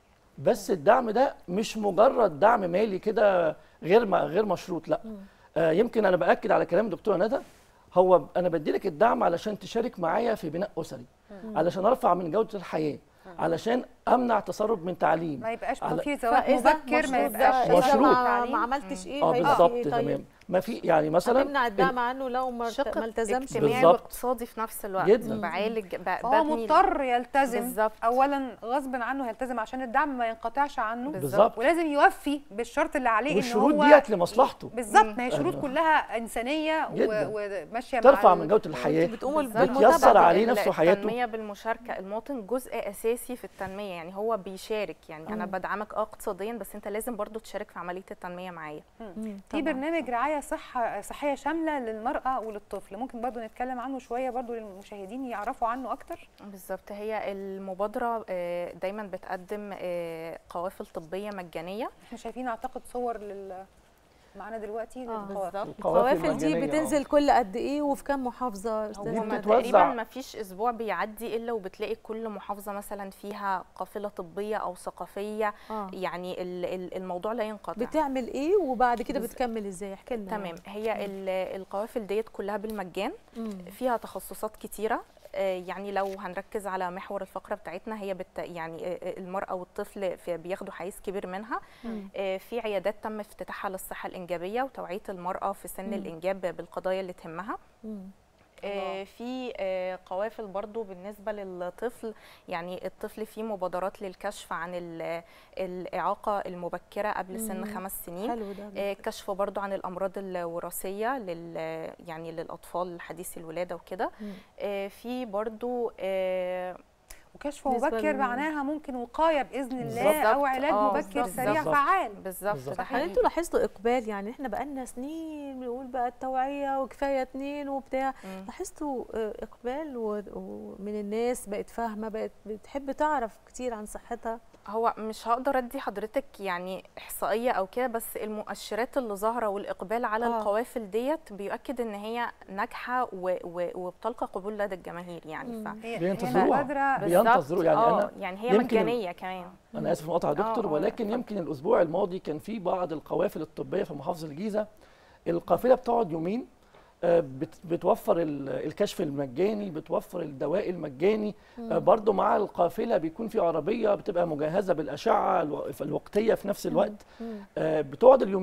Speaker 3: بس الدعم ده مش مجرد دعم مالي كده غير ما غير مشروط لا آه يمكن انا باكد على كلام الدكتوره ندى هو انا بدي لك الدعم علشان تشارك معايا في بناء اسري علشان ارفع من جوده الحياه علشان امنع تسرب من تعليم
Speaker 1: ما يبقاش
Speaker 3: على-
Speaker 1: في زواج
Speaker 2: فإذا
Speaker 1: مبكر ما
Speaker 2: مشروط ده
Speaker 1: يبقاش
Speaker 2: إذا
Speaker 3: مشروط.
Speaker 2: ما,
Speaker 1: تعليم.
Speaker 2: ما عملتش ايه
Speaker 3: اه
Speaker 2: هيبقى
Speaker 3: بالظبط
Speaker 2: إيه طيب؟
Speaker 3: تمام ما في يعني مثلا
Speaker 2: هتمنع الدعم عنه لو ما
Speaker 4: شق
Speaker 2: ما التزمش
Speaker 4: اجتماعي
Speaker 3: بالظبط.
Speaker 4: واقتصادي في نفس الوقت
Speaker 3: جداً.
Speaker 4: بعالج ب-
Speaker 1: فهو
Speaker 4: ببني
Speaker 1: مضطر يلتزم
Speaker 4: بالظبط.
Speaker 1: اولا غصب عنه يلتزم عشان الدعم ما ينقطعش عنه
Speaker 3: بالظبط
Speaker 1: ولازم يوفي بالشرط اللي عليه ان
Speaker 3: والشروط
Speaker 1: هو
Speaker 3: ديت لمصلحته
Speaker 1: بالظبط ما هي شروط
Speaker 3: أيوة.
Speaker 1: كلها انسانيه و-
Speaker 3: جداً.
Speaker 1: وماشيه مع
Speaker 3: ترفع
Speaker 1: ال-
Speaker 3: من جوده الحياه
Speaker 2: بتقوموا
Speaker 4: بالظبط.
Speaker 2: بالمتابعه
Speaker 3: بتيسر عليه
Speaker 4: ال-
Speaker 3: نفسه حياته
Speaker 4: التنميه بالمشاركه المواطن جزء اساسي في التنميه يعني هو بيشارك يعني انا بدعمك اه اقتصاديا بس انت لازم برضو تشارك في عمليه التنميه معايا
Speaker 2: مم،
Speaker 1: في
Speaker 2: طبعاً.
Speaker 1: برنامج رعايه صحه صحيه شامله للمراه وللطفل ممكن برضو نتكلم عنه شويه برضو للمشاهدين يعرفوا عنه اكتر
Speaker 4: بالظبط هي المبادره آه، دايما بتقدم آه، قوافل طبيه مجانيه
Speaker 1: احنا شايفين اعتقد صور لل معانا دلوقتي
Speaker 2: آه،
Speaker 1: للقوافل.
Speaker 4: بالظبط
Speaker 2: القوافل دي
Speaker 3: المجانية، آه.
Speaker 2: بتنزل كل قد ايه وفي كام محافظه
Speaker 3: دي
Speaker 2: أستاذ
Speaker 4: هو
Speaker 2: ندى؟
Speaker 3: بتتوزع-
Speaker 4: تقريبا ما فيش اسبوع بيعدي الا وبتلاقي كل محافظه مثلا فيها قافله طبيه او ثقافيه
Speaker 2: آه.
Speaker 4: يعني ال- ال- الموضوع لا ينقطع
Speaker 2: بتعمل ايه وبعد كده
Speaker 4: بز-
Speaker 2: بتكمل ازاي احكي لنا
Speaker 4: تمام هي ال- القوافل ديت كلها بالمجان
Speaker 2: مم.
Speaker 4: فيها تخصصات كتيره آه، يعني لو هنركز على محور الفقره بتاعتنا هي بت يعني آه، آه، المراه والطفل في بياخدوا حيز كبير منها
Speaker 2: مم.
Speaker 4: آه، في عيادات تم افتتاحها للصحه الانجابيه وتوعيه المراه في سن
Speaker 2: مم.
Speaker 4: الانجاب بالقضايا اللي تهمها
Speaker 2: مم.
Speaker 4: آه، في آه، قوافل برضو بالنسبة للطفل يعني الطفل فيه مبادرات للكشف عن ال- الإعاقة المبكرة قبل سن
Speaker 2: مم.
Speaker 4: خمس سنين
Speaker 2: حلو ده
Speaker 4: آه، كشف برضو عن الأمراض الوراثية لل يعني للأطفال حديثي الولادة وكده
Speaker 2: مم.
Speaker 4: آه، في برضو آه،
Speaker 1: وكشف
Speaker 2: بالنسبة
Speaker 1: مبكر
Speaker 2: لل-
Speaker 1: معناها ممكن وقايه باذن الله
Speaker 4: بالظبط.
Speaker 1: او علاج
Speaker 4: آه،
Speaker 1: مبكر
Speaker 4: بالظبط.
Speaker 1: سريع
Speaker 3: بالظبط.
Speaker 1: فعال
Speaker 4: بالظبط
Speaker 3: بالظبط.
Speaker 4: ده
Speaker 2: هل
Speaker 4: حقيقي.
Speaker 2: انتوا لاحظتوا اقبال يعني احنا بقالنا سنين بنقول بقى التوعيه وكفايه اتنين وبتاع
Speaker 4: مم.
Speaker 2: لاحظتوا آه، اقبال و- ومن الناس بقت فاهمه بقت بتحب تعرف كتير عن صحتها
Speaker 4: هو مش هقدر ادي حضرتك يعني احصائيه او كده بس المؤشرات اللي ظاهره والاقبال على
Speaker 2: آه.
Speaker 4: القوافل ديت بيؤكد ان هي ناجحه و- و- وبتلقى قبول لدى الجماهير يعني ف
Speaker 1: هي هي
Speaker 3: بينتظروها.
Speaker 1: مبادره
Speaker 3: بينتظروا يعني
Speaker 4: آه،
Speaker 3: أنا
Speaker 4: يعني هي
Speaker 3: يمكن-
Speaker 4: مجانيه كمان
Speaker 3: انا اسف مقاطعه يا دكتور
Speaker 4: آه، آه،
Speaker 3: ولكن
Speaker 4: اتفضل.
Speaker 3: يمكن الاسبوع الماضي كان في بعض القوافل الطبيه في محافظه الجيزه القافله بتقعد يومين آه، بت- بتوفر ال- الكشف المجاني بتوفر الدواء المجاني آه، برضو مع القافله بيكون في عربيه بتبقى مجهزه بالاشعه الو- الوقتيه في نفس الوقت
Speaker 2: مم.
Speaker 3: آه، بتقعد اليومين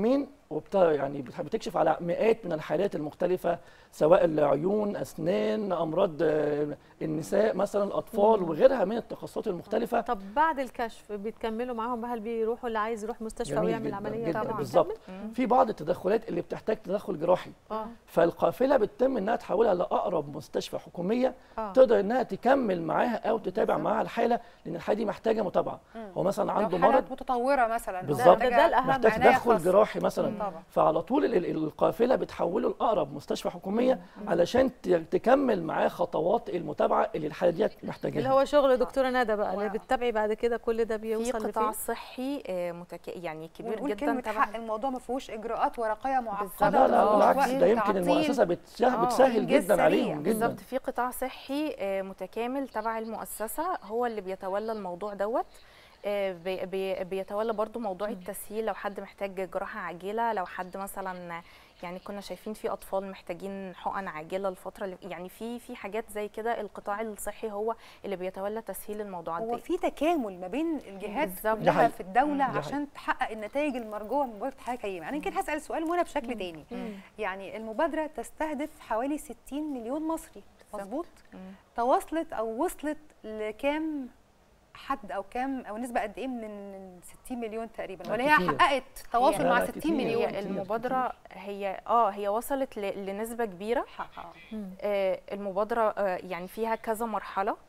Speaker 3: وبت يعني بت- بتكشف على مئات من الحالات المختلفه سواء العيون اسنان امراض آه، النساء مثلا الاطفال
Speaker 2: مم.
Speaker 3: وغيرها من التخصصات المختلفه
Speaker 2: طب بعد الكشف بيتكملوا معاهم هل بيروحوا اللي عايز يروح مستشفى
Speaker 3: جميل
Speaker 2: ويعمل
Speaker 3: جداً
Speaker 2: عمليه
Speaker 3: جداً
Speaker 2: طبعا
Speaker 3: بالظبط
Speaker 4: مم.
Speaker 3: في بعض التدخلات اللي بتحتاج تدخل جراحي
Speaker 2: اه
Speaker 3: فالقافله بتتم انها تحولها لاقرب مستشفى حكوميه
Speaker 2: اه
Speaker 3: تقدر انها تكمل معاها او تتابع معاها الحاله لان الحاله دي محتاجه متابعه
Speaker 1: مم.
Speaker 3: هو مثلا
Speaker 1: لو
Speaker 3: عنده
Speaker 1: حالات
Speaker 3: مرض
Speaker 1: متطوره مثلا
Speaker 3: بالظبط.
Speaker 2: ده- ده الأهم.
Speaker 3: محتاج
Speaker 1: عناية
Speaker 3: تدخل
Speaker 1: خاصة.
Speaker 3: جراحي مثلا
Speaker 1: مم. طبعا
Speaker 3: فعلى طول ال- ال- القافله بتحوله لاقرب مستشفى حكوميه علشان ت- تكمل معاه خطوات المتابعه اللي الحاله دي محتاجاها
Speaker 2: اللي هو شغل دكتوره ندى بقى اللي
Speaker 1: واو.
Speaker 2: بتتابعي بعد كده كل ده
Speaker 4: في
Speaker 2: بيوصل
Speaker 4: قطاع
Speaker 2: لفين
Speaker 4: صحي آه، متك... يعني كبير
Speaker 1: ونقول
Speaker 4: جدا
Speaker 1: كلمه
Speaker 4: تبع
Speaker 1: حق الموضوع ما فيهوش اجراءات ورقيه معقده
Speaker 3: لا لا
Speaker 1: وما
Speaker 3: بالعكس
Speaker 1: فيهوش
Speaker 3: ده
Speaker 1: وقت
Speaker 3: يمكن
Speaker 1: تعطيل.
Speaker 3: المؤسسه بتسهل,
Speaker 4: آه،
Speaker 3: بتسهل
Speaker 1: إنجاز
Speaker 3: جدا
Speaker 1: سريع.
Speaker 3: عليهم جدا
Speaker 4: بالظبط في قطاع صحي آه، متكامل تبع المؤسسه هو اللي بيتولى الموضوع دوت آه، بي- بي- بيتولى برضو موضوع التسهيل لو حد محتاج جراحه عاجله لو حد مثلا يعني كنا شايفين في اطفال محتاجين حقن عاجله الفتره اللي يعني في في حاجات زي كده القطاع الصحي هو اللي بيتولى تسهيل الموضوعات
Speaker 1: هو
Speaker 4: دي
Speaker 1: في تكامل ما بين الجهات
Speaker 4: بالظبط.
Speaker 3: دي
Speaker 1: كلها
Speaker 3: حقيقة.
Speaker 1: في الدوله
Speaker 3: دي
Speaker 1: عشان تحقق النتائج المرجوه من مبادره حياه كريمه يعني يمكن هسال سؤال منى بشكل تاني
Speaker 4: مم.
Speaker 1: يعني المبادره تستهدف حوالي 60 مليون مصري مظبوط
Speaker 4: مم.
Speaker 1: تواصلت او وصلت لكام حد او كام او نسبه قد ايه من ال 60 مليون تقريبا
Speaker 3: لا،
Speaker 1: ولا هي
Speaker 3: كتير.
Speaker 1: حققت تواصل
Speaker 3: لا،
Speaker 1: مع
Speaker 3: لا،
Speaker 1: 60
Speaker 3: كتير.
Speaker 1: مليون
Speaker 4: هي
Speaker 3: كتير،
Speaker 4: المبادره هي اه هي وصلت ل- لنسبه كبيره
Speaker 1: حقق.
Speaker 4: آه، المبادرة آه، يعني فيها كذا مرحلة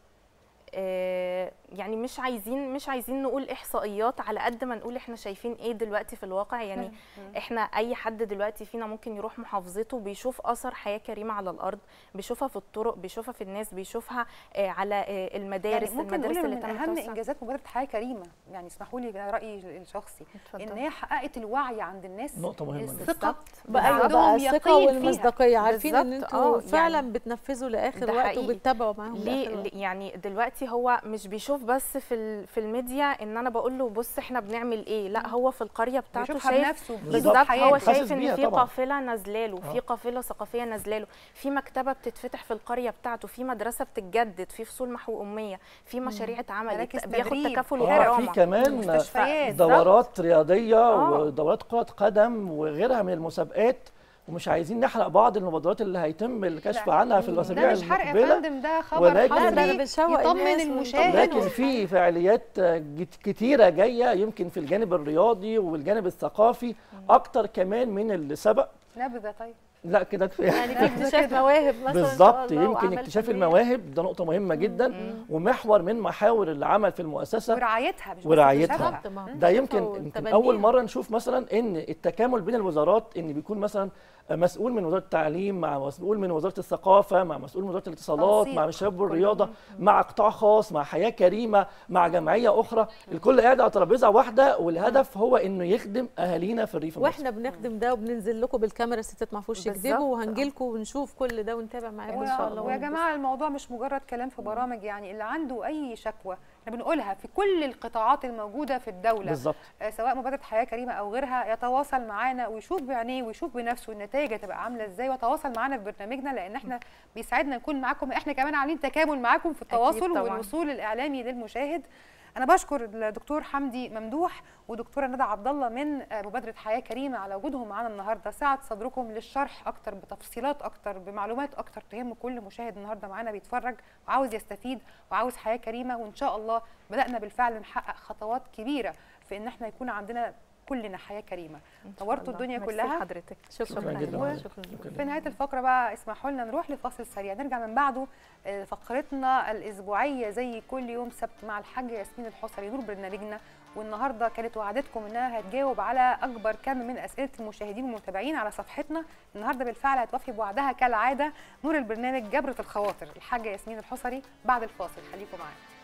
Speaker 4: آه، يعني مش عايزين مش عايزين نقول احصائيات على قد ما نقول احنا شايفين ايه دلوقتي في الواقع يعني احنا اي حد دلوقتي فينا ممكن يروح محافظته بيشوف اثر حياه كريمه على الارض بيشوفها في الطرق بيشوفها في الناس بيشوفها آه، على آه، المدارس
Speaker 1: يعني ممكن
Speaker 4: المدارس
Speaker 1: نقول
Speaker 4: اللي
Speaker 1: من
Speaker 4: تم
Speaker 1: اهم
Speaker 4: توسع.
Speaker 1: انجازات مبادره حياه كريمه يعني اسمحوا لي ده رايي الشخصي ان
Speaker 4: اتفضل.
Speaker 1: هي حققت الوعي عند الناس
Speaker 3: نقطه مهمه جدا
Speaker 1: الثقه
Speaker 2: بقى ايوه
Speaker 1: عندهم
Speaker 2: بقى الثقه
Speaker 1: يقين
Speaker 2: والمصداقيه عارفين ان
Speaker 4: بالظبط،
Speaker 2: انتوا
Speaker 4: آه،
Speaker 2: فعلا
Speaker 4: يعني
Speaker 2: بتنفذوا لاخر
Speaker 4: ده
Speaker 2: وقت
Speaker 4: حقيقي.
Speaker 2: وبتتابعوا معاهم
Speaker 4: ليه
Speaker 2: لآخر وقت.
Speaker 4: ليه- يعني دلوقتي هو مش بيشوف بس في ال- في الميديا ان انا بقول له بص احنا بنعمل ايه لا هو في القريه بتاعته
Speaker 1: بيشوفها
Speaker 4: شايف
Speaker 1: بنفسه
Speaker 3: بالظبط.
Speaker 4: بالظبط هو
Speaker 1: بحياته.
Speaker 3: حاسس
Speaker 4: شايف
Speaker 3: بيها
Speaker 4: ان في
Speaker 3: طبعاً.
Speaker 4: قافله نازله له في
Speaker 3: آه.
Speaker 4: قافله ثقافيه نازله له في مكتبه بتتفتح في القريه بتاعته في مدرسه بتتجدد في فصول محو اميه في مشاريع اتعملت
Speaker 1: مراكز
Speaker 4: بياخد
Speaker 1: تدريب.
Speaker 4: تكافل
Speaker 3: اه
Speaker 4: وكرامه
Speaker 3: في كمان
Speaker 1: مستشفيات
Speaker 3: دورات رياضيه
Speaker 4: آه.
Speaker 3: ودورات كره قدم وغيرها من المسابقات ومش عايزين نحرق بعض المبادرات اللي هيتم الكشف
Speaker 1: لا.
Speaker 3: عنها في
Speaker 1: ده
Speaker 3: الاسابيع
Speaker 1: مش حرق يا
Speaker 3: المقبله
Speaker 1: فندم ده خبر
Speaker 3: ولكن-
Speaker 2: لا ده
Speaker 1: حصري
Speaker 2: انا بنشوق
Speaker 1: يطمن
Speaker 2: الناس
Speaker 1: المشاهد
Speaker 3: لكن في فعاليات جت- كتيره جايه يمكن في الجانب الرياضي والجانب الثقافي اكتر كمان من اللي سبق
Speaker 1: نبذه طيب
Speaker 3: لا كده كفايه
Speaker 2: يعني في اكتشاف مواهب مثلا إن شاء
Speaker 3: بالظبط
Speaker 2: الله
Speaker 3: يمكن
Speaker 2: وأعمال
Speaker 3: اكتشاف
Speaker 2: فنية.
Speaker 3: المواهب ده نقطه مهمه جدا ومحور من محاور العمل في المؤسسه
Speaker 1: ورعايتها مش بس
Speaker 3: ورعايتها.
Speaker 1: اكتشافها.
Speaker 2: بالظبط ما
Speaker 3: ده يمكن
Speaker 2: والتبنيها.
Speaker 3: يمكن اول مره نشوف مثلا ان التكامل بين الوزارات ان بيكون مثلا مسؤول من وزاره التعليم مع مسؤول من وزاره الثقافه مع مسؤول من وزاره الاتصالات
Speaker 1: تنسيق.
Speaker 3: مع الشباب والرياضه مع قطاع خاص مع حياه كريمه مع جمعيه اخرى الكل قاعد على ترابيزه واحده والهدف هو انه يخدم اهالينا في الريف المصري
Speaker 2: واحنا بنخدم ده وبننزل لكم بالكاميرا الستات ما فيهوش
Speaker 4: بالظبط.
Speaker 2: يكذبوا وهنجي لكم ونشوف كل ده ونتابع معاكم ان شاء الله
Speaker 1: ويا
Speaker 2: ونبص.
Speaker 1: جماعه الموضوع مش مجرد كلام في برامج يعني اللي عنده اي شكوى احنا بنقولها في كل القطاعات الموجوده في الدوله
Speaker 3: بالظبط
Speaker 1: آه، سواء مبادره حياه كريمه او غيرها يتواصل معانا ويشوف بعينيه ويشوف بنفسه النتائج هتبقى عامله ازاي ويتواصل معانا في برنامجنا لان احنا بيساعدنا نكون معاكم احنا كمان عاملين تكامل معاكم في التواصل
Speaker 4: طبعاً.
Speaker 1: والوصول الاعلامي للمشاهد انا بشكر الدكتور حمدي ممدوح ودكتوره ندى عبد الله من آه، مبادره حياه كريمه على وجودهم معانا النهارده سعد صدركم للشرح اكتر بتفصيلات اكتر بمعلومات اكتر تهم كل مشاهد النهارده معانا بيتفرج وعاوز يستفيد وعاوز حياه كريمه وان شاء الله بدانا بالفعل نحقق خطوات كبيره في ان احنا يكون عندنا كلنا حياه كريمه نورتوا الدنيا
Speaker 4: ميرسي
Speaker 1: كلها
Speaker 4: لحضرتك
Speaker 2: شكرا
Speaker 3: شكرا
Speaker 2: لك.
Speaker 3: جدا
Speaker 2: شكرا لك.
Speaker 1: في نهايه الفقره بقى اسمحوا لنا نروح لفاصل سريع نرجع من بعده آه، فقرتنا الاسبوعيه زي كل يوم سبت مع الحاجه ياسمين الحصري نور برنامجنا والنهارده كانت وعدتكم انها هتجاوب على اكبر كم من اسئله المشاهدين والمتابعين على صفحتنا النهارده بالفعل هتوفي بوعدها كالعاده نور البرنامج جبره الخواطر الحاجه ياسمين الحصري بعد الفاصل خليكم معانا